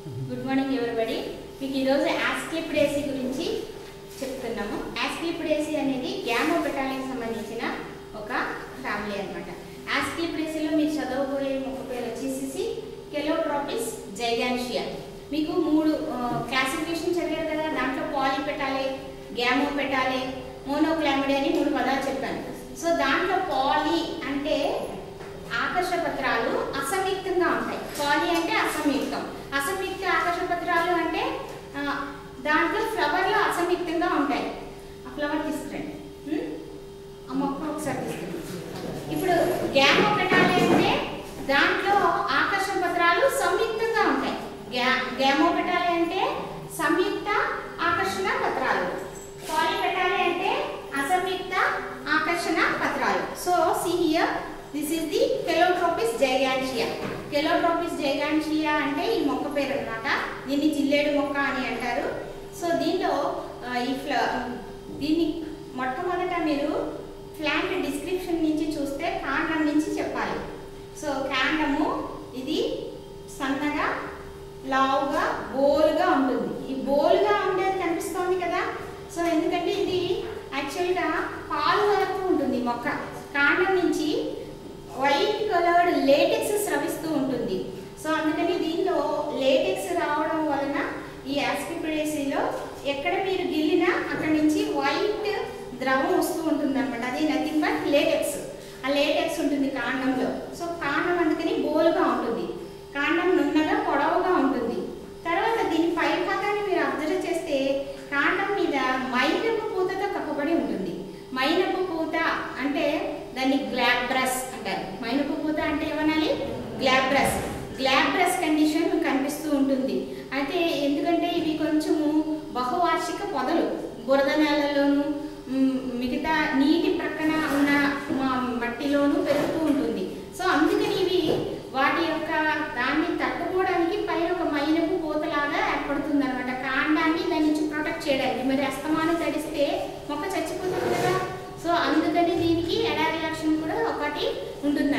Good morning everybody మీకు ఈరోజు యాస్క్లిపిడేసీ గురించి చెప్తున్నాము యాస్క్లిపిడేసీ అనేది గ్యామో బెటాలికి సంబంధించిన ఒక ఫ్యామిలీ అనమాట యాస్క్లిపిడేసీలో మీరు చదవబోయే మొక్క పేరు వచ్చేసి కెలోట్రాపిస్ జైగాన్షియా మీకు మూడు క్లాసిఫికేషన్ చదివారు కదా దాంట్లో పాలి పెట్టాలి గ్యామో పెట్టాలి మోనోక్లామిడి అని మూడు పదాలు చెప్పాను సో దాంట్లో పాలి అంటే ఆకర్ష పత్రాలు అసంయుక్తంగా ఉంటాయి పాలి అంటే అసంయుక్తం అసంయుక్త ఆకర్ష పత్రాలు అంటే ఆ, దాంట్లో ఫ్లవర్లు అసంయుక్తంగా ఉంటాయి ఆ ఫ్లవర్ తీసుకురండి ఉం? ఆ మొక్క ఒకసారి తీసుకురండి ఇప్పుడు గ్యామో పెట్టాలి అంటే దాంట్లో ఆకర్షణ పత్రాలు సంయుక్తంగా ఉంటాయి గ్యా గ్యామో పెట్టాలి అంటే సంయుక్త ఆకర్షణ పత్రాలు పాలి పెట్టాలి అంటే అసంయుక్త ఆకర్షణ పత్రాలు so see here this is the Calotropis gigantea Calotropis gigantea అంటే ఈ మొక్క పేరు అన్నమాట దీన్ని జిల్లేడు మొక్క అని అంటారు సో దీనిలో ఆ, ఈ ఫ్ల దీన్ని మొట్టమొదట మీరు ప్లాంట్ డిస్క్రిప్షన్ నుంచి చూస్తే కాండం నుంచి చెప్పాలి సో కాండము ఇది సన్నగా లావుగా బోలుగా ఉంటుంది ఈ బోలుగా ఉండేది కనిపిస్తోంది కదా సో ఎందుకంటే ఇది యాక్చువల్గా పాలు వరకు ఉంటుంది మొక్క కాండం నుంచి వైట్ కలర్డ్ లేటెక్స్ స్రవిస్తూ ఉంటుంది సో అందుకని దీనిలో లేటెక్స్ రావడం వలన ఈ యాస్కిపిడేసీలో ఎక్కడ మీరు గిల్లినా అక్కడ నుంచి వైట్ ద్రవం వస్తూ ఉంటుంది అనమాట అది నథింగ్ బట్ లేటెక్స్ ఆ లేటెక్స్ ఉంటుంది కాండంలో సో కాండం అందుకని బోలుగా ఉంటుంది కాండం నున్నగా పొడవుగా ఉంటుంది తర్వాత దీని పై భాగాన్ని మీరు అబ్జర్వ్ చేస్తే కాండం మీద మైనపు పూతతో కప్పబడి ఉంటుంది మైనపు పూత అంటే దాన్ని గ్లాబ్రస్ అంటారు మైనపు పూత అంటే ఏమనాలి గ్లాబ్రస్ గ్లాబ్రస్ కండిషన్ కనిపిస్తూ ఉంటుంది అయితే ఎందుకంటే ఇవి కొంచెము బహువార్షిక పొదలు బురద నేలలోను మ్, మిగతా నీటి ప్రక్కన ఉన్న మ- మట్టిలోను పెరుగుతూ ఉంటుంది సో అందుకని ఇవి వాటి యొక్క దాన్ని తట్టుకోవడానికి పైన ఒక మైనపు పూతలాగా ఏర్పడుతుంది అనమాట కాండాన్ని దాని నుంచి ప్రొటెక్ట్ చేయడానికి మరి అస్తమానం తడిస్తే మొక్క చచ్చిపోతుంది కదా సో అందుకని దీనికి ఎడా రియాక్షన్ కూడా ఒకటి ఉంటుంది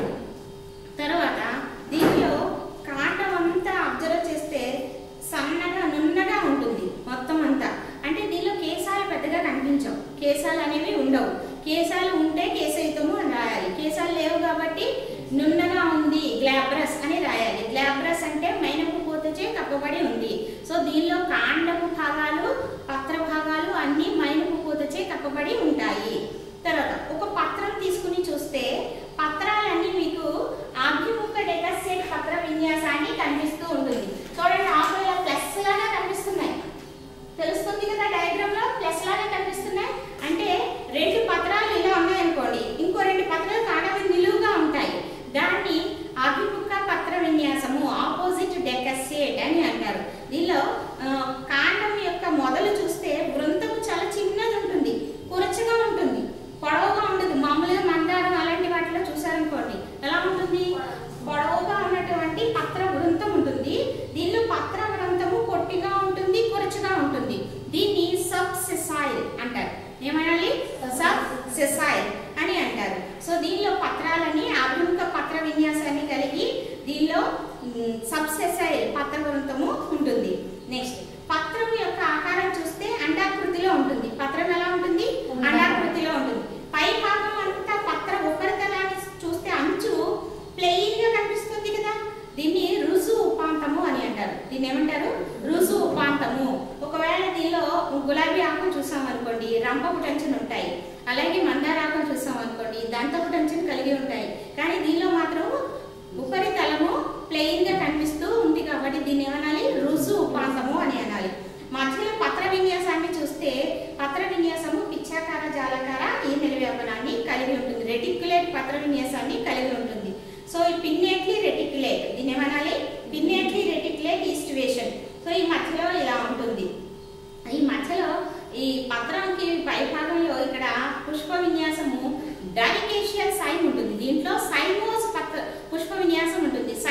తర్వాత దీనిలో కాండం అంతా అబ్జర్వ్ చేస్తే సన్నగా నున్నగా ఉంటుంది మొత్తం అంతా అంటే దీనిలో కేశాలు పెద్దగా కనిపించవు కేశాలు అనేవి ఉండవు కేశాలు ఉంటే కేశయుతము అని రాయాలి కేశాలు లేవు కాబట్టి నున్నగా ఉంది గ్లాబ్రస్ అని రాయాలి గ్లాబ్రస్ అంటే మైనపు పూతచే కప్పబడి ఉంది సో దీనిలో కాండపు భాగాలు పత్ర భాగాలు అన్ని మైనపు పూతచే కప్పబడి ఉంటాయి తర్వాత ఒక పత్రం తీసుకుని చూస్తే పత్రాలన్నీ మీకు అభిముఖ డెటాసెట్ పత్ర విన్యాసాన్ని కనిపిస్తూ ఉంటుంది చూడండి ఆకుల్లో ప్లస్ లాగా కనిపిస్తున్నాయి తెలుస్తుంది కదా డయాగ్రామ్ లో ప్లస్ లాగా కనిపిస్తున్నాయి అంటే రెండు పత్రాలు ఇలా ఉన్నాయనుకోండి ఇంకో రెండు పత్రాలు కాండ మీద నిలువుగా ఉంటాయి దాన్ని అభిముఖ పత్ర విన్యాసము ఆపోజిట్ డెకసేట్ అని అంటారు దీనిలో ఆ, కాండం యొక్క మొదలు చూస్తే వృంతము చాలా చిన్నది ఉంటుంది కురచగా ఉంటుంది పొడవుగా ఉండదు మామూలుగా మందారం అలాంటి వాటిలో చూసారనుకోండి ఎలా ఉంటుంది పొడవుగా ఉన్నటువంటి పత్ర వృంతం ఉంటుంది దీనిలో పత్ర వృంతము పొట్టిగా ఉంటుంది కురచగా ఉంటుంది దీన్ని సబ్ సెసాయిల్ అంటారు ఏమనాలి సబ్ సెసాయిల్ అని అంటారు సో దీనిలో పత్రాలని అభిముఖ పత్ర విన్యాసాన్ని కలిగి దీనిలో సబ్ సెసాయిల్ పత్ర వృంతము ఉంటుంది నెక్స్ట్ పత్రం యొక్క ఆకారం చూస్తే అండాకృతిలో ఉంటుంది పత్రం ఎలా ఉంటుంది అండాకృతిలో ఉంటుంది పై భాగం అంతా పత్ర ఉపరితలాన్ని చూస్తే అంచు ప్లెయిన్ గా కనిపిస్తుంది కదా దీన్ని రుజు ఉపాంతము అని అంటారు దీన్ని ఏమంటారు రుజు ఉపాంతము ఒకవేళ దీనిలో గులాబీ ఆకులు చూసాం అనుకోండి రంపపు టెన్షన్ ఉంటాయి అలాగే మందార ఆకులు చూసాం అనుకోండి దంతపు టెన్షన్ కలిగి ఉంటాయి కానీ దీనిలో మాత్రం ఉపరితలము ప్లెయిన్ గా కనిపిస్తూ ఉంది కాబట్టి దీన్ని ఏమనాలి రుజు ఉపాంతము అని అనాలి మధ్యలో పత్ర విన్యాసాన్ని చూస్తే పత్ర విన్యాసము పిచ్చాకార జాలకార ఈ నిలవ్యాపనాన్ని కలిగి ఉంటుంది రెటిక్యులేట్ పత్ర విన్యాసాన్ని కలిగి ఉంటుంది సో ఈ పిన్నేట్లీ రెటిక్యులేట్ దీన్ని ఏమనాలి పిన్నేట్లీ రెటిక్యులేట్ ఈస్టివేషన్ సో ఈ మధ్యలో ఇలా ఉంటుంది ఈ మధ్యలో ఈ పత్రంకి పై భాగంలో ఇక్కడ పుష్ప విన్యాసము డైకేషియల్ సైన్ ఉంటుంది దీంట్లో సైమోస్ పత్ర పుష్ప విన్యాసం ఉంటుంది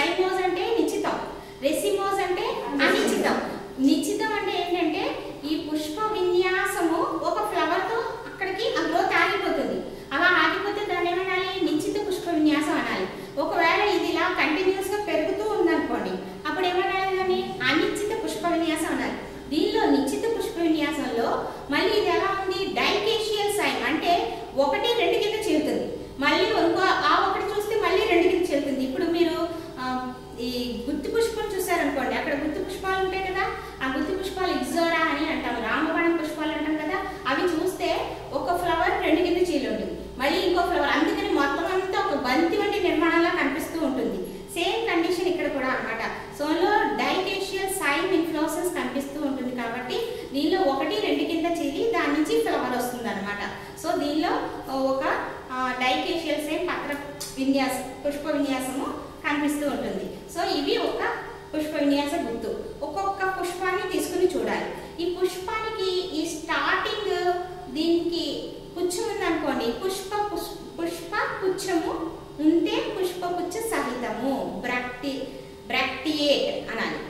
ఈ గుత్తి పుష్పం చూసారనుకోండి అక్కడ గుత్తి పుష్పాలు ఉంటాయి కదా ఆ గుత్తి పుష్పాలు ఇగ్జోరా అని అంటాం రామబాణం పుష్పాలు అంటాం కదా అవి చూస్తే ఒక ఫ్లవర్ రెండు కింద చీలు ఉంటుంది మళ్ళీ ఇంకో ఫ్లవర్ అందుకని మొత్తం అంతా ఒక బంతి వంటి నిర్మాణంలా కనిపిస్తూ ఉంటుంది సేమ్ కండిషన్ ఇక్కడ కూడా అన్నమాట సోలో డైకేషియల్ సైన్ ఇన్ఫ్లోసెన్స్ కనిపిస్తూ ఉంటుంది కాబట్టి దీనిలో ఒకటి రెండు కింద చీలి దాని నుంచి ఫ్లవర్ వస్తుంది అనమాట సో దీనిలో ఒక డైకేషియల్ సేమ్ పత్ర విన్యాసం పుష్ప విన్యాసము కనిపిస్తూ ఉంటుంది సో ఇవి ఒక పుష్ప విన్యాస గుర్తు ఒక్కొక్క పుష్పాన్ని తీసుకుని చూడాలి ఈ పుష్పానికి ఈ స్టార్టింగ్ దీనికి పుచ్చం ఉందనుకోండి పుష్ప పుష్- పుష్ప పుచ్చము ఉంటే పుష్పపుచ్చ సహితము బ్రాక్టి బ్రాక్టియేట్ అనాలి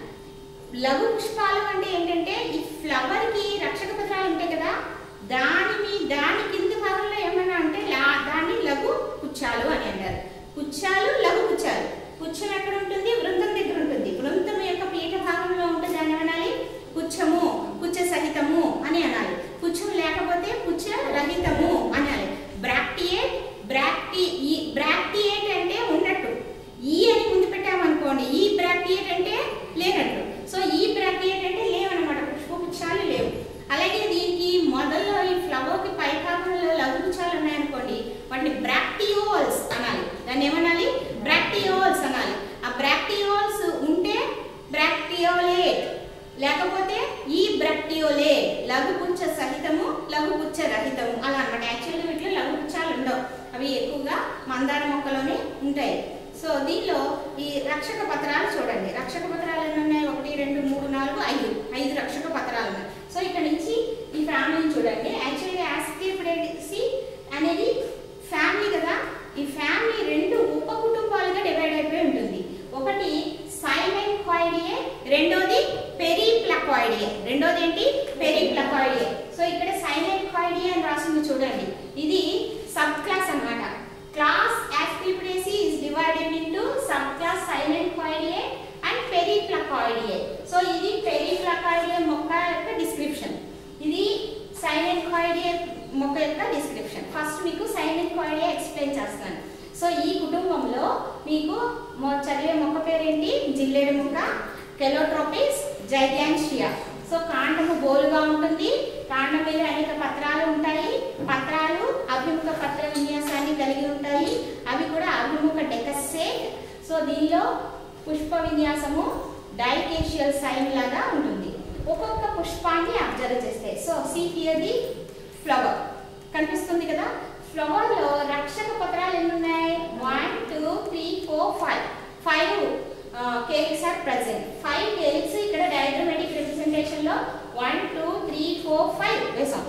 లఘు పుష్పాలు అంటే ఏంటంటే ఈ ఫ్లవర్ కి రక్షక పత్రాలు ఉంటాయి కదా దాని మీ దాని కింది భాగంలో ఏమైనా అంటే లా- దాన్ని లఘు పుచ్చాలు అని అంటారు పుచ్చాలు లఘు పుచ్చాలు పుచ్చం ఎక్కడ ఉంటుంది వృంతం దగ్గర ఉంటుంది వృంతం యొక్క పీఠ భాగంలో ఉంటే దాన్ని ఏమనాలి పుచ్చము పుచ్చ సహితము అని అనాలి పుచ్చం లేకపోతే పుచ్చ రహితము అనాలి బ్రాక్టియేట్ బ్రాక్టి ఈ బ్రాక్టియేట్ అంటే ఉన్నట్టు ఈ అని ముందు పెట్టామనుకోండి ఈ బ్రాక్టియేట్ అంటే లేనట్టు సో ఈ బ్రాక్టియేట్ అంటే లేవన్నమాట పుష్పపుచ్చాలు లేవు అలాగే దీనికి మొదల్లో ఈ ఫ్లవర్ కి పై భాగంలో లఘుపుచ్చాలు ఉన్నాయనుకోండి వాటిని బ్రాక్టియోల్స్ అనాలి దాన్ని ఏమనాలి బ్రాక్టియోల్స్ అనాలి ఆ బ్రాక్టియోల్స్ ఉంటే బ్రాక్టియోలేట్ లేకపోతే ఈ బ్రాక్టియోలే లఘుపుచ్చ సహితము లఘుపుచ్చ రహితము అలా అన్నమాట యాక్చువల్గా వీటిలో లఘుపుచ్చాలు ఉండవు అవి ఎక్కువగా మందార మొక్కలోనే ఉంటాయి సో దీనిలో ఈ రక్షక పత్రాలు చూడండి రక్షక పత్రాలు ఎన్ని ఉన్నాయి ఒకటి రెండు మూడు నాలుగు ఐదు ఐదు రక్షక పత్రాలు ఉన్నాయి సో ఇక్కడ నుంచి ఈ ఫ్యామిలీని చూడండి యాక్చువల్గా యాస్కేపిడేసి అనేది ఫ్యామిలీ కదా ఈ ఫ్యామిలీ రెండు ఉప కుటుంబాలుగా డివైడ్ అయిపోయి ఉంటుంది ఒకటి సైలెంట్ కాయిడియే రెండోది పెరిప్లకాయిడియే రెండోది ఏంటి పెరిప్లకాయిడియే సో ఇక్కడ సైలెంట్ కాయిడియే అని రాసింది చూడండి ఇది సబ్ క్లాస్ అన్నమాట class Asclepiadaceae is divided into sub class Cynanchoideae and Periplocoideae so ఇది పెరిప్లకాయిడియే మొక్క యొక్క డిస్క్రిప్షన్ ఇది సైలెంట్ కాయిడియే మొక్క యొక్క డిస్క్రిప్షన్ ఫస్ట్ మీకు సైలెంట్ కాయిడియే ఎక్స్ప్లెయిన్ చేస్తాను సో ఈ కుటుంబంలో మీకు మొ- చదివే మొక్క పేరేంటి జిల్లేడు మొక్క కెలోట్రోపిస్ జైగ్యాంషియా సో కాండము బోలుగా ఉంటుంది కాండం మీద అనేక పత్రాలు ఉంటాయి పత్రాలు అభిముఖ పత్ర విన్యాసాన్ని కలిగి ఉంటాయి అవి కూడా అభిముఖ డెకస్సేట్ సో దీనిలో పుష్ప విన్యాసము డైకేషియల్ సైన్ లాగా ఉంటుంది ఒక్కొక్క పుష్పాన్ని అబ్జర్వ్ చేస్తే so see here the flower కనిపిస్తుంది కదా ఫ్లవర్ లో రక్షక పత్రాలు ఎన్ని ఉన్నాయి one two three four five five cakes are present five cakes ఇక్కడ డయాగ్రమాటిక్ రిప్రజెంటేషన్ లో one two three four five వేసాం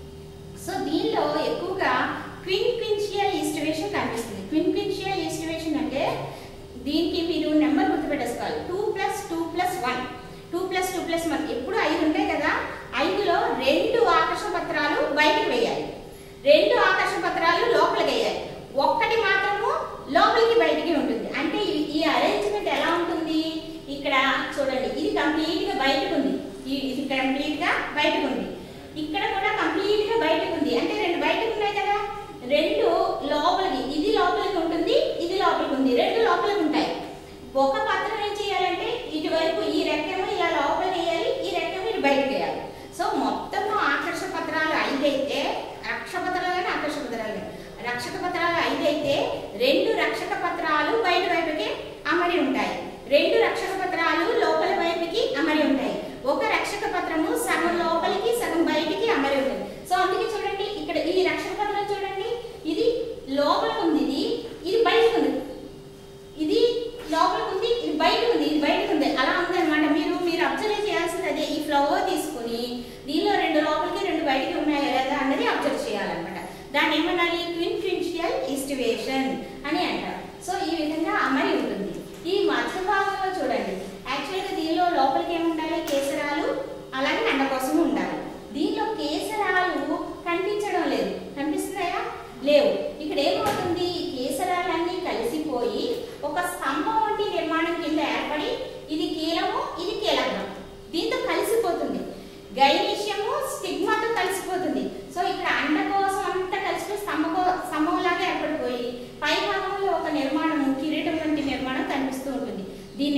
సో దీనిలో ఎక్కువగా క్విన్ క్విన్షియల్ ఈస్టివేషన్ కనిపిస్తుంది క్విన్ క్విన్షియల్ ఈస్టివేషన్ అంటే దీనికి మీరు నెంబర్ గుర్తుపెట్టేసుకోవాలి two plus two plus one two plus two plus one ఎప్పుడు ఐదు ఉంటాయి కదా ఐదులో రెండు ఆకర్షణ పత్రాలు బయటకు వేయాలి రెండు ఆకర్షణ పత్రాలు లోపలికి వేయాలి ఒక్కటి మాత్రము లోపలికి బయటికి ఉంటుంది అంటే ఈ- ఈ అరేంజ్మెంట్ ఎలా ఉంటుంది ఇక్కడ చూడండి ఇది కంప్లీట్ గా బయటకు ఉంది ఈ- ఇది కంప్లీట్ గా బయటకు ఉంది ఇక్కడ కూడా కంప్లీట్ గా బయటకు ఉంది అంటే రెండు బయటకు ఉన్నాయి కదా రెండు లోపలికి ఇది లోపలికి ఉంటుంది ఇది లోపలికి ఉంది రెండు లోపలికి ఉంటాయి ఒక పత్రం ఏం చేయాలంటే ఇటువైపు ఈ రెక్కేమో ఇలా లోపలికి వేయాలి ఈ రెక్కేమో ఇటు బయటకు వేయాలి సో మొత్తము ఆకర్షణ పత్రాలు ఐదు అయితే రక్ష పత్రాలు కానీ ఆకర్షణ పత్రాలు కానీ రక్షక పత్రాలు ఐదు అయితే రెండు రక్షక పత్రాలు బయట వైపుకి అమరి ఉంటాయి రెండు రక్షక పత్రాలు లోపల వైపుకి అమరి ఉంటాయి ఒక రక్షక పత్రము సగం లోపలికి సగం బయటికి అమరి ఉంటుంది సో అందుకే చూడండి ఇక్కడ ఈ రక్షక పత్రం చూడండి ఇది లోపలికి ఉంది ఇది ఇది బయటకు ఉంది ఇది లోపలికి ఉంది ఇది బయట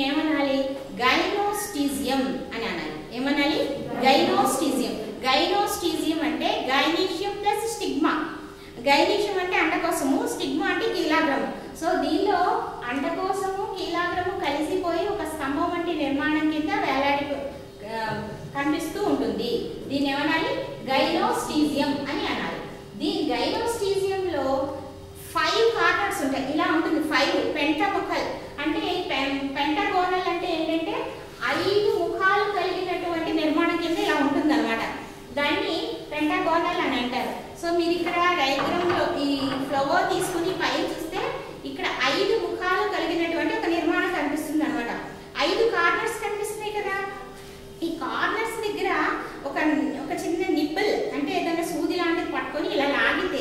ఏమనాలి గైనోస్టీజియం అని అనాలి ఏమనాలి గైనోస్టీజియం గైనోస్టీజియం అంటే గైనీషియం ప్లస్ స్టిగ్మా గైనీషియం అంటే అండకోశము స్టిగ్మా అంటే కీలాగ్రము సో దీనిలో అండకోశము కీలాగ్రము కలిసిపోయి ఒక స్తంభం వంటి నిర్మాణం కింద వేలాడి ఆ, కనిపిస్తూ ఉంటుంది దీన్ని ఏమనాలి గైనోస్టీజియం అని అనాలి దీని గైనోస్టీజియంలో ఫైవ్ కార్నర్స్ ఉంటాయి ఇలా ఉంటుంది ఫైవ్ పెంటముఖల్ అంటే పెం- పెంటగోనల్ అంటే ఏంటంటే ఐదు ముఖాలు కలిగినటువంటి నిర్మాణం కింద ఇలా ఉంటుంది అనమాట దాన్ని పెంటగోనల్ అని అంటారు సో మీరు ఇక్కడ డయాగ్రామ్ లో ఈ ఫ్లవర్ తీసుకుని పైన చూస్తే ఇక్కడ ఐదు ముఖాలు కలిగినటువంటి ఒక నిర్మాణం కనిపిస్తుంది అనమాట ఐదు కార్నర్స్ కనిపిస్తున్నాయి కదా ఈ కార్నర్స్ దగ్గర ఒక ఒక చిన్న నిప్పుల్ అంటే ఏదైనా సూది లాంటిది పట్టుకొని ఇలా లాగితే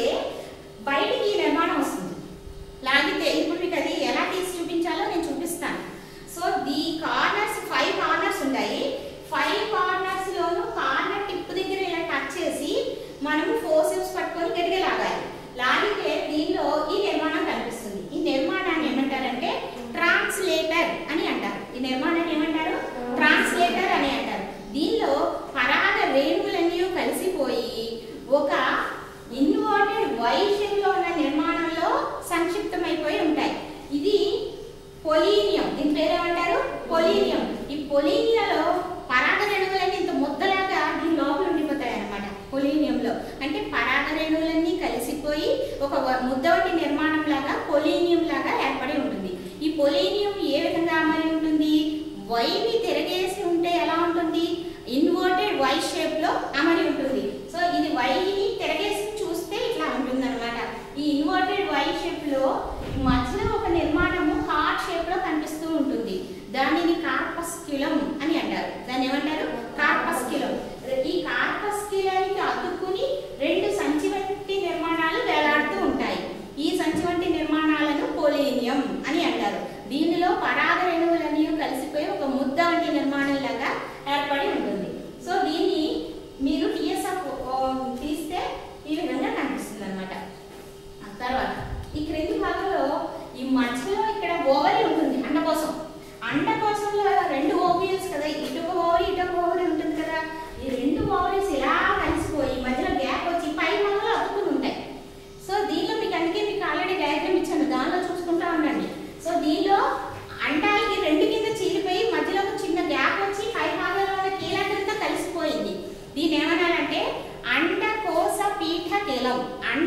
బయటికి ఈ నిర్మాణం వస్తుంది లాగితే ఇప్పుడు మీకు అది ఎలా తీసి చూపించాలో నేను చూపిస్తాను so the corners five corners ఉంటాయి ఫైవ్ కార్నర్స్ లోను కార్నర్ టిప్ దగ్గర ఇలా టచ్ చేసి మనము ఫోర్సెప్స్ పట్టుకొని గట్టిగా లాగాలి లాగితే దీనిలో ఈ నిర్మాణం కనిపిస్తుంది ఈ నిర్మాణాన్ని ఏమంటారంటే ట్రాన్స్లేటర్ అని అంటారు ఈ నిర్మాణాన్ని ఏమంటారు ట్రాన్స్లేటర్ అని అంటారు దీనిలో పరాగ రేణువులన్నీ కలిసిపోయి ఒక ఇన్వర్టెడ్ వై షేప్ లో ఉన్న నిర్మాణంలో సంక్షిప్తమైపోయి ఉంటాయి ఇది పొలీనియం దీని పేరు ఏమంటారు పొలీనియం ఈ పొలీనియాలో పరాగ రేణువులన్నీ ఇంత ముద్దలాగా దీని లోపల ఉండిపోతాయి అన్నమాట పొలీనియంలో అంటే పరాగ రేణువులన్నీ కలిసిపోయి ఒక వ- ముద్ద వంటి నిర్మాణం లాగా పొలీనియం లాగా ఏర్పడి ఉంటుంది ఈ పొలీనియం ఏ విధంగా అమరి ఉంటుంది వైని తిరగేసి ఉంటే ఎలా ఉంటుంది ఇన్వర్టెడ్ వై షేప్ లో అమరి ఉంటుంది సో ఇది వైని తిరగేసి చూస్తే ఇట్లా ఉంటుంది అనమాట ఈ ఇన్వర్టెడ్ వై షేప్ లో మధ్యలో ఒక నిర్మాణము హార్ట్ షేప్ లో కనిపిస్తూ ఉంటుంది దానిని కార్పస్క్యులం అని అంటారు దాన్ని ఏమంటారు కార్పస్క్యులం ఈ కార్పస్క్యులానికి అతుక్కుని రెండు సంచి వంటి నిర్మాణాలు వేలాడుతూ ఉంటాయి ఈ సంచి వంటి నిర్మాణాలను పోలీనియం అని అంటారు దీనిలో పరాగ రేణువులన్నీ కలిసిపోయి ఒక ముద్ద వంటి నిర్మాణం లాగా ఏర్పడి ఉంటుంది సో దీన్ని మీరు టిఎస్ఎఫ్ తీస్తే ఈ విధంగా కనిపిస్తుంది అనమాట తర్వాత ఈ క్రింది భాగంలో ఈ మధ్యలో ఇక్కడ ఓవరి ఉంటుంది అండకోశం అండకోశంలో రెండు ఓవియల్స్ కదా ఇటు ఒక ఓవరి ఇటు ఒక ఓవరి ఉంటుంది కదా ఈ రెండు ఓవరీస్ ఇలా కలిసిపోయి మధ్యలో గ్యాప్ వచ్చి పై భాగంలో అతుక్కుని ఉంటాయి సో దీనిలో మీకు అందుకే మీకు ఆల్రెడీ డయాగ్రామ్ ఇచ్చాను దానిలో చూసుకుంటా ఉండండి సో దీనిలో అండాలకి రెండు కింద చీలిపోయి మధ్యలో ఒక చిన్న గ్యాప్ వచ్చి పై భాగంలో ఉన్న కీలకంతా కలిసిపోయింది దీని ఏమనాలంటే అండ కోస పీఠ కీలం అండ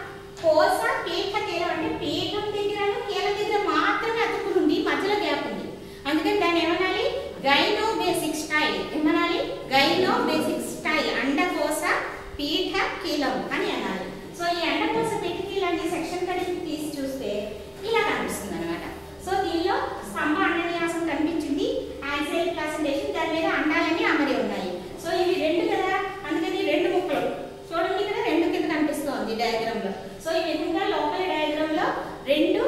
కోస పీఠ కీలం అంటే పీఠం దగ్గర కీల దగ్గర మాత్రమే అతుక్కుని ఉంది మధ్యలో గ్యాప్ ఉంది అందుకని దాన్ని ఏమనాలి గైనో బేసిక్ స్టైల్ ఏమనాలి గైనో బేసిక్ స్టైల్ అండకోశ పీఠ కీలం అని అనాలి సో ఈ అండకోశ పీఠ కీలాన్ని సెక్షన్ కడిగి తీసి చూస్తే ఇలా కనిపిస్తుంది అనమాట సో దీనిలో స్తంభ అండన్యాసం కనిపించింది యాక్సైల్ ప్లాసెంటేషన్ దాని మీద అండాలన్నీ అమరి ఉన్నాయి సో ఇవి రెండు కదా అందుకని రెండు ముక్కలు చూడండి ఇక్కడ రెండు కింద కనిపిస్తోంది డయాగ్రామ్ లో సో ఈ విధంగా లోపల డయాగ్రామ్ లో రెండు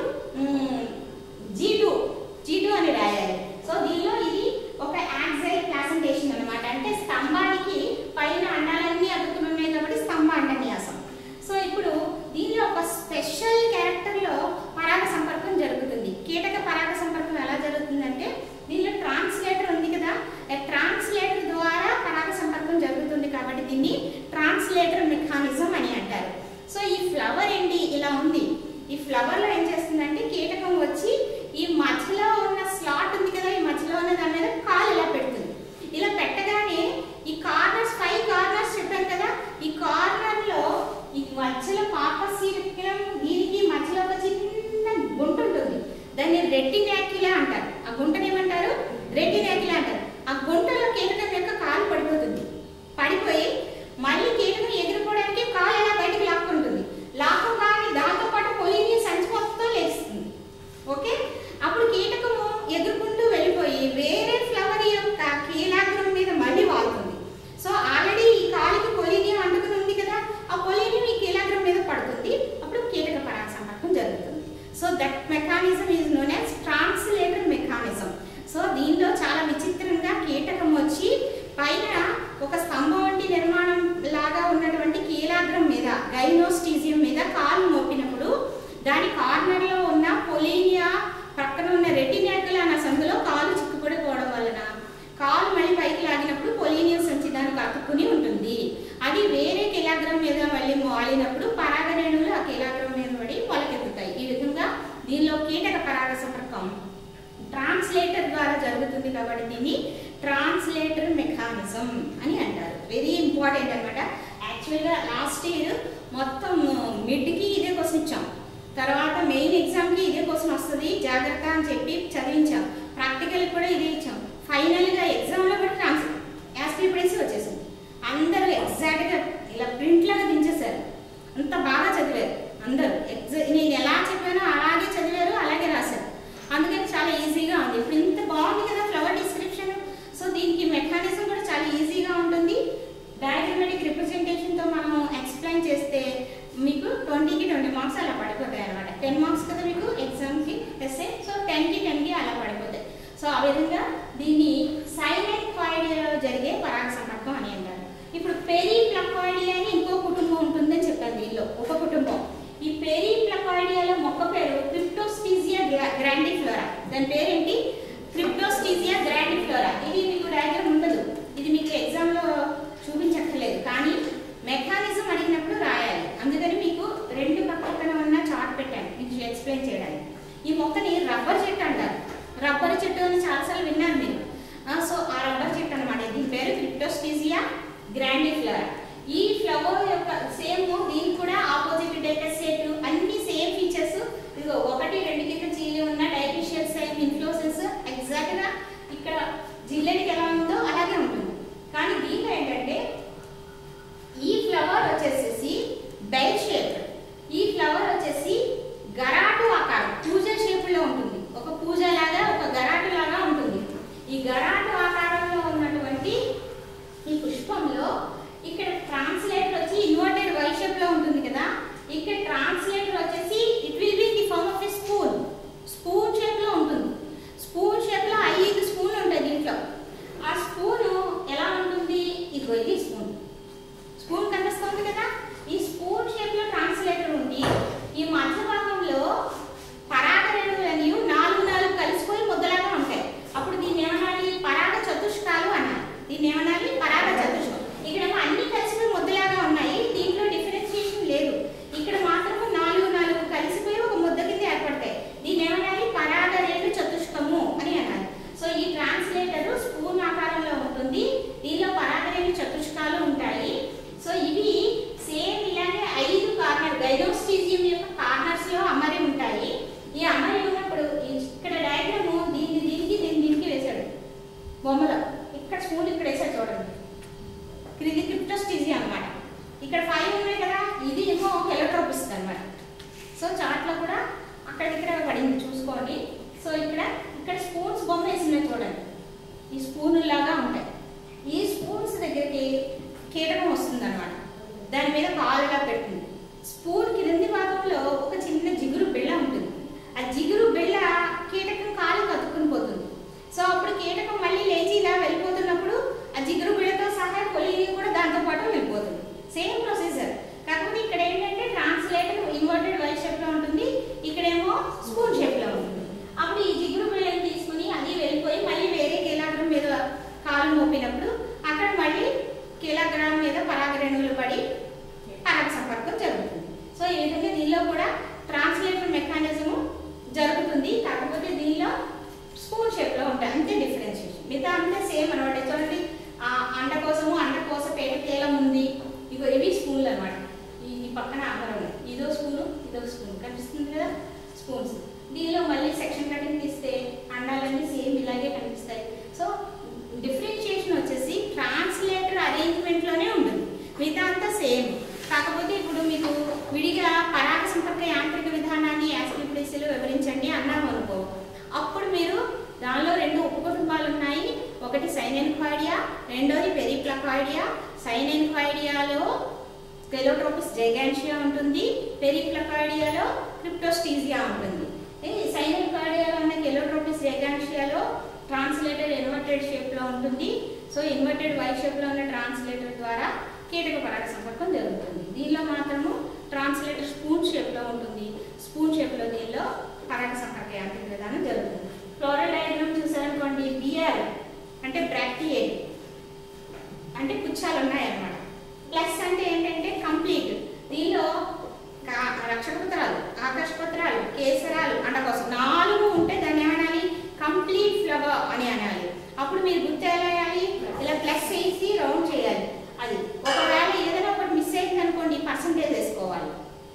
జీ టూ జీ టూ అని రాయాలి సో దీనిలో ఇది ఒక యాక్సైల్ ప్లాసెంటేషన్ అన్నమాట అంటే స్తంభానికి పైన అండాలన్నీ అతుకుని ఉన్నాయి కాబట్టి స్తంభ అండన్యాసం సో ఇప్పుడు దీనిలో ఒక స్పెషల్ క్యారెక్టర్ లో పరాగ సంపర్కం జరుగుతుంది కీటక పరాగ సంపర్కం ఎలా జరుగుతుందంటే దీనిలో ట్రాన్స్లేటర్ ఉంది కదా ట్రాన్స్లేటర్ ద్వారా పరాగ సంపర్కం జరుగుతుంది కాబట్టి దీన్ని ట్రాన్స్లేటర్ మెకానిజం అని అంటారు సో ఈ ఫ్లవర్ ఏంటి ఇలా ఉంది ఈ ఫ్లవర్ లో ఏం చేస్తుందంటే కీటకం వచ్చి ఈ మధ్యలో ఉన్న స్లాట్ ఉంది కదా ఈ మధ్యలో ఉన్న దాని మీద కాలు ఇలా పెడుతుంది ఇలా పెట్టగానే ఈ కార్నర్స్ ఫైవ్ కార్నర్స్ చెప్పాను కదా ఈ కార్నర్ లో ఈ మధ్యలో పాపసీరికలం దీనికి మధ్యలో ఒక చిన్న గుంట ఉంటుంది దాన్ని రెట్టినాక్యులా అంటారు ఆ గుంటని ఏమంటారు రెట్టినాక్యులా అంటారు ఆ గుంటలో కీటకం యొక్క కాలు పడిపోతుంది పడిపోయి మళ్ళీ కీటకం ఎగిరిపోవడానికి కాలు ఎలా బయటకు లాక్కుంటుంది లాక్కగానే దాంతో పాటు పొలిని సంచి మొత్తం లేస్తుంది ఓకే అప్పుడు కీటకము ఎదుర్కొంటూ వెళ్ళిపోయి వేరే ఫ్లవర్ యొక్క కీలాగ్రం మీద మళ్ళీ వాలుతుంది సో ఆల్రెడీ ఈ కాలికి పొలినియం అంటుకుని ఉంది కదా ఆ పొలినియం ఈ కీలాగ్రం మీద పడుతుంది అప్పుడు కీటక పరాగ సంపర్కం జరుగుతుంది so that mechanism is known as translator mechanism so దీనిలో చాలా విచిత్రంగా కీటకం వచ్చి పైన ఒక స్తంభం వంటి నిర్మాణం అది వేరే కిలాగ్రామ్ మీద మళ్ళీ వాలినప్పుడు పరాగరేణువులు ఆ కిలాగ్రామ్ మీద పడి మొలకెత్తుతాయి ఈ విధంగా దీనిలో కీటక పరాగ సంపర్కం ట్రాన్స్లేటర్ ద్వారా జరుగుతుంది కాబట్టి దీన్ని ట్రాన్స్లేటర్ మెకానిజం అని అంటారు వెరీ ఇంపార్టెంట్ అనమాట యాక్చువల్గా లాస్ట్ ఇయర్ మొత్తం మిడ్కి ఇదే క్వశ్చన్ ఇచ్చాం తర్వాత మెయిన్ ఎగ్జామ్కి ఇదే క్వశ్చన్ వస్తుంది జాగ్రత్త అని చెప్పి చదివించాం ప్రాక్టికల్ కూడా ఇదే ఇచ్చాం ఫైనల్గా ఎగ్జామ్లో కూడా ట్రాన్స్ యాస్పిరిపడేసి వచ్చేసింది అందరూ ఎగ్జాక్ట్గా ఇలా ప్రింట్ లాగా దించేశారు అంత బాగా చదివారు అందరూ ఎగ్జా నేను ఎలా చెప్పానో అలాగే చదివారు అలాగే రాశారు అందుకని చాలా ఈజీగా ఉంది ఇప్పుడు ఇంత బాగుంది కదా ఫ్లవర్ డిస్క్రిప్షన్ సో దీనికి మెకానిజం కూడా చాలా ఈజీగా ఉంటుంది డయాగ్రమెటిక్ రిప్రజెంటేషన్తో మనం ఎక్స్ప్లెయిన్ చేస్తే మీకు ట్వంటీకి ట్వంటీ మార్క్స్ అలా పడిపోతాయి అనమాట టెన్ మార్క్స్ కదా మీకు ఎగ్జామ్కి ఎస్ఏ సో టెన్కి టెన్కి అలా పడిపోతాయి సో ఆ విధంగా దీన్ని సైలెంట్ క్వాయిడియాలో జరిగే పరాగ సంపర్కం అని అంటారు ఇప్పుడు పెరి ప్లకాయిడియా అని ఇంకో కుటుంబం ఉంటుందని చెప్పాను దీనిలో ఒక కుటుంబం ఈ పెరి ప్లకాయిడియాలో మొక్క పేరు క్రిప్టోస్టీజియా గ్రాండిఫ్లోరా దాని పేరేంటి క్రిప్టోస్టీజియా గ్రాండిఫ్లోరా ఇది మీకు డయాగ్రామ్ ఉండదు ఇది మీకు ఎగ్జామ్లో చూపించక్కర్లేదు కానీ మెకానిజం అడిగినప్పుడు రాయాలి అందుకని మీకు రెండు పక్కన ఉన్న చార్ట్ పెట్టాను మీకు ఎక్స్ప్లెయిన్ చేయడానికి ఈ మొక్కని రబ్బర్ చెట్టు అంటారు రబ్బర్ చెట్టు అని చాలాసార్లు విన్నాను మీరు ఆ, సో ఆ రబ్బర్ చెట్టు అనమాట దీని పేరు క్రిప్టోస్టీజియా గ్రాండిఫ్లోరా ఈ ఫ్లవర్ యొక్క సేమ్ దీనికి కూడా ఆపోజిట్ డెటెసేట్ అన్ని సేమ్ ఫీచర్స్ ఇదిగో ఒకటి రెండు కింద చీలి ఉన్న డైఫిషియల్ సేమ్ ఇన్ఫ్లోసెస్ ఎగ్జాక్ట్ గా ఇక్కడ జిల్లెడికి ఎలా ఉందో అలాగే ఉంటుంది కానీ దీంట్లో ఏంటంటే ఈ ఫ్లవర్ వచ్చేసేసి బెల్ షేప్ ఈ ఫ్లవర్ వచ్చేసి గరాటు ఆకారం పూజ షేప్ లో ఉంటుంది ఒక పూజ లాగా ఒక గరాటు లాగా ఉంటుంది ఈ గరాటు ఆకారంలో ఉన్నటువంటి ఈ పుష్పంలో ఇక్కడ ట్రాన్స్లేటర్ వచ్చి ఇన్వర్టెడ్ వై షేప్ లో ఉంటుంది కదా ఇక్కడ ట్రాన్స్లేటర్ వచ్చేసి it will be the form of a spoon spoon shape లో ఉంటుంది స్పూన్ షేప్ లో ఐదు స్పూన్లు ఉంటాయి దీంట్లో ఆ స్పూన్ ఎలా ఉంటుంది ఇదిగో ఇది స్పూన్ స్పూన్ కనిపిస్తుంది కదా ఈ స్పూన్ షేప్ లో ట్రాన్స్లేటర్ ఉంది ఈ మధ్య భాగంలో పరాగరేణువులని నాలుగు నాలుగు కలిసిపోయి ముద్దలాగా ఉంటాయి అప్పుడు దీన్ని ఏమనాలి పరాగ చతుష్కాలు అన్నారు దీన్ని ఏమనాలి పరాగ చతుష్కం ఇక్కడేమో అన్ని కలిసిపోయి ముద్దలాగా ఉన్నాయి దీంట్లో డిఫరెన్షియేషన్ లేదు ఇక్కడ మాత్రము నాలుగు నాలుగు కలిసిపోయి ఒక ముద్ద కింద ఏర్పడతాయి దీన్ని ఏమనాలి పరాగరేణు చతుష్కము అని అన్నారు సో ఈ ట్రాన్స్లేటర్ స్పూన్ ఆకారంలో ఉంటుంది దీనిలో పరాగరేణు చతుష్కాలు ఉంటాయి సో ఇవి సేమ్ ఇలాగే ఐదు కార్నర్ గైనోస్టీజియం యొక్క కార్నర్స్ లో అమరి ఉంటాయి ఈ అమరి ఉన్నప్పుడు ఈ- ఇక్కడ డయాగ్రామ్ దీన్ని దీనికి దీన్ని దీనికి వేశాడు బొమ్మలో ఇక్కడ స్పూన్ ఇక్కడ వేసాడు చూడండి ఇది క్రిప్టోస్టీజియం అన్నమాట ఇక్కడ ఫైవ్ ఉన్నాయి కదా ఇది ఏమో కెలోట్రోపిస్ అన్నమాట సో చార్ట్లో కూడా అక్కడ ఇక్కడ పడింది చూసుకోండి సో ఇక్కడ ఇక్కడ స్పూన్స్ బొమ్మ వేసినాయి చూడండి ఈ స్పూన్ లాగా ఉంటాయి ఈ స్పూన్స్ దగ్గరికి కీటకం వస్తుంది అనమాట దాని మీద కాలుగా పెడుతుంది స్పూన్ కింది భాగంలో ఒక చిన్న జిగురు బిళ్ళ ఉంటుంది ఆ జిగురు బిళ్ళ కీటకం కాలు కతుక్కుని పోతుంది సో అప్పుడు కీటకం మళ్ళీ లేచి ఇలా వెళ్ళిపోతున్నప్పుడు ఆ జిగురు బిళ్ళతో సహా కొలిగి కూడా దాంతో పాటు వెళ్ళిపోతుంది సేమ్ ప్రొసీజర్ కాకపోతే ఇక్కడ ఏంటంటే ట్రాన్స్లేటర్ ఇన్వర్టెడ్ వై షేప్ లో ఉంటుంది ఇక్కడేమో స్పూన్ షేప్ లో ఉంటుంది అప్పుడు ఈ జిగురు బిళ్ళని తీసుకుని అది వెళ్ళిపోయి మళ్ళీ వేరే కీలాగ్రం మీద కాలు మోపినప్పుడు అక్కడ మళ్ళీ కిలోగ్రామ్ మీద పరాగరేణువులు పడి పరాగ సంపర్కం జరుగుతుంది సో ఈ విధంగా దీనిలో కూడా ట్రాన్స్లేటర్ మెకానిజము జరుగుతుంది కాకపోతే దీనిలో స్పూన్ షేప్ లో ఉంటాయి అంతే డిఫరెన్షియేషన్ మిగతా అంతా సేమ్ అనమాట చూడండి ఆ అండకోసము అండకోస పేట తేలం ఉంది ఇగో ఇవి స్పూన్లు అనమాట ఈ ఈ పక్కన అందరం ఉన్నాయి ఇదో స్పూను ఇదో స్పూన్ కనిపిస్తుంది కదా స్పూన్స్ దీనిలో మళ్ళీ సెక్షన్ కటింగ్ తీస్తే అండాలన్నీ సేమ్ ఇలాగే కనిపిస్తాయి సో డిఫరెన్షియేషన్ వచ్చేసి ట్రాన్స్లేటర్ అరేంజ్మెంట్ లోనే ఉంటుంది మిగతా అంతా సేమ్ కాకపోతే ఇప్పుడు మీకు విడిగా పరాగ సంపర్క యాంత్రిక విధానాన్ని యాస్పిప్లేసీలో వివరించండి అన్నాము అనుకో అప్పుడు మీరు దానిలో రెండు ఉపకుటుంబాలు ఉన్నాయి ఒకటి సైనెన్క్వాయిడియా రెండోది పెరిప్లకాయిడియా సైనెన్క్వాయిడియాలో కెలోట్రోపిస్ జైగాన్షియా ఉంటుంది పెరిప్లకాయిడియాలో క్రిప్టోస్టీజియా ఉంటుంది సైనెన్క్వాయిడియాలో ఉన్న కెలోట్రోపిస్ జైగాన్షియాలో ట్రాన్స్లేటర్ ఇన్వర్టెడ్ షేప్ లో ఉంటుంది సో ఇన్వర్టెడ్ వై షేప్ లో ఉన్న ట్రాన్స్లేటర్ ద్వారా కీటక పరాగ సంపర్కం జరుగుతుంది దీనిలో మాత్రము ట్రాన్స్లేటర్ స్పూన్ షేప్ లో ఉంటుంది స్పూన్ షేప్ లో దీనిలో పరాగ సంపర్క యాంత్రిక విధానం జరుగుతుంది ఫ్లోరల్ డయాగ్రామ్ చూసారనుకోండి బిఆర్ అంటే బ్రాక్టియేట్ అంటే పుచ్చాలు ఉన్నాయన్నమాట ప్లస్ అంటే ఏంటంటే కంప్లీట్ దీనిలో కా- రక్షకపత్రాలు ఆకర్షపత్రాలు కేసరాలు అండకోసం నాలుగు ఉంటే దాన్ని ఏమనాలి కంప్లీట్ ఫ్లవర్ అని అనాలి అప్పుడు మీరు గుర్తు ఎలా వేయాలి ఇలా ప్లస్ వేసి రౌండ్ చేయాలి అది ఒకవేళ ఏదైనా ఒకటి మిస్ అయింది అనుకోండి పర్సంటేజ్ వేసుకోవాలి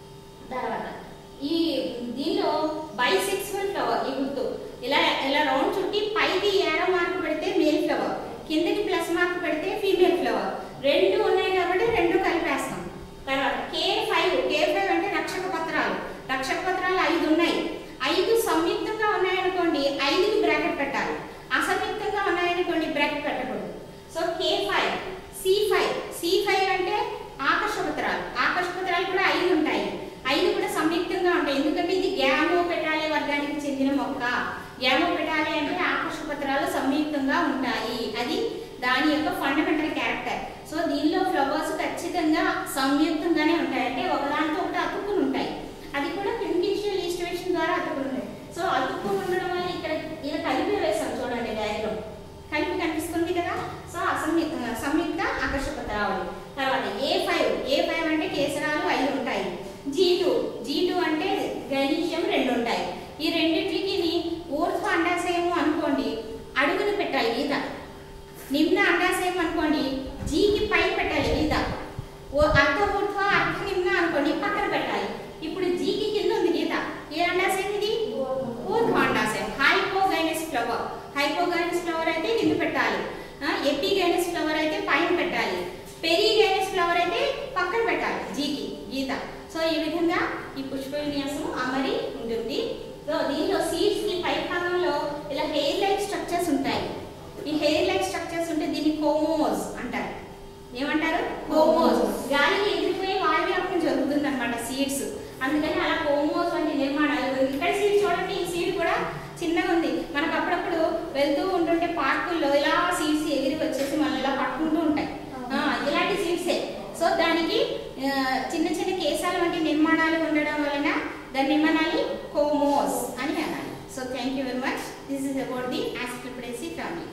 తర్వాత ఈ దీనిలో బైసెక్సువల్ ఫ్లవర్ ఈ గుర్తు ఇలా ఇలా రౌండ్ చుట్టి పైకి ఏరో మార్క్ పెడితే మేల్ ఫ్లవర్ కిందకి ప్లస్ మార్క్ పెడితే ఫీమేల్ ఫ్లవర్ రెండు ఉన్నాయి కాబట్టి రెండు కలిపేస్తాం తర్వాత కే ఫైవ్ కే ఫైవ్ అంటే రక్షక పత్రాలు రక్షక పత్రాలు ఐదు ఉన్నాయి ఐదు సంయుక్తంగా ఉన్నాయనుకోండి ఐదుకి బ్రాకెట్ పెట్టాలి అసంయుక్తంగా ఉన్నాయనుకోండి బ్రాకెట్ పెట్టకూడదు so K five C five C five అంటే ఆకర్ష పత్రాలు ఆకర్ష పత్రాలు కూడా ఐదు ఉంటాయి ఐదు కూడా సంయుక్తంగా ఉంటాయి ఎందుకంటే ఇది గ్యామో పెటాలే వర్గానికి చెందిన మొక్క గ్యామో పెటాలే అంటే ఆకర్ష పత్రాలు సంయుక్తంగా ఉంటాయి అది దాని యొక్క ఫండమెంటల్ క్యారెక్టర్ సో దీనిలో ఫ్లవర్స్ ఖచ్చితంగా సంయుక్తంగానే ఉంటాయి అంటే ఒకదానితో ఒకటి అతుక్కుని ఉంటాయి అది కూడా కింకిషియల్ ఈస్టివేషన్ ద్వారా అతుక్కుని ఉంటాయి సో అతుక్కుని ఉండడం వల్ల ఇక్కడ ఇలా కలిపి వేస్తాం చూడండి డయాగ్రామ్ కలిపి కనిపిస్తుంది కదా సో అసంయుక్త సంయుక్త ఆకర్ష పత్రావళి తర్వాత ఏ ఫైవ్ ఏ ఫైవ్ అంటే కేసరాలు ఐదు ఉంటాయి జీ టూ జీ టూ అంటే గణీష్యం రెండు ఉంటాయి ఈ రెండింటికి ఊర్ధ్వ అండాశయము అనుకోండి అడుగును పెట్టాలి గీత నిమ్న అండాశయం అనుకోండి జీకి పై పెట్టాలి గీత ఓ అర్ధ ఊర్ధ్వ అర్ధ నిమ్న అనుకోండి పక్కన పెట్టాలి ఇప్పుడు జీకి కింద ఉంది గీత ఏ అండాశయం ఇది ఊర్ధ్వ అండాశయం హైపోగైనస్ ఫ్లవర్ హైపోగైనస్ ఫ్లవర్ అయితే కింద పెట్టాలి ఎపిగైనస్ ఫ్లవర్ అయితే పైన పెట్టాలి పెరిగైనస్ ఫ్లవర్ అయితే పక్కన పెట్టాలి జీకి గీత సో ఈ విధంగా ఈ పుష్ప విన్యాసం అమరి ఉంటుంది సో దీనిలో సీడ్స్ కి పై భాగంలో ఇలా హెయిర్ లైక్ స్ట్రక్చర్స్ ఉంటాయి ఈ హెయిర్ లైక్ స్ట్రక్చర్స్ ఉంటే దీన్ని కోమోస్ అంటారు ఏమంటారు కోమోస్ గాలికి ఎగిరిపోయి వాయువ్యాపం జరుగుతుంది అనమాట సీడ్స్ అందుకని అలా కోమోస్ వంటి నిర్మాణాలు ఇక్కడ సీడ్ చూడండి ఈ సీడ్ కూడా చిన్నగా ఉంది మనకు అప్పుడప్పుడు వెళ్తూ ఉంటుంటే పార్కుల్లో ఇలా సీడ్స్ ఎగిరి వచ్చేసి మనం ఇలా పట్టుకుంటూ ఉంటాయి ఆ, ఇలాంటి సీడ్సే సో దానికి ఆ, చిన్న చిన్న కేసాల వంటి నిర్మాణాలు ఉండడం వలన దాన్ని ఏమనాలి కోమోస్ అని అనాలి so thank you very much this is about the Asclepiadaceae family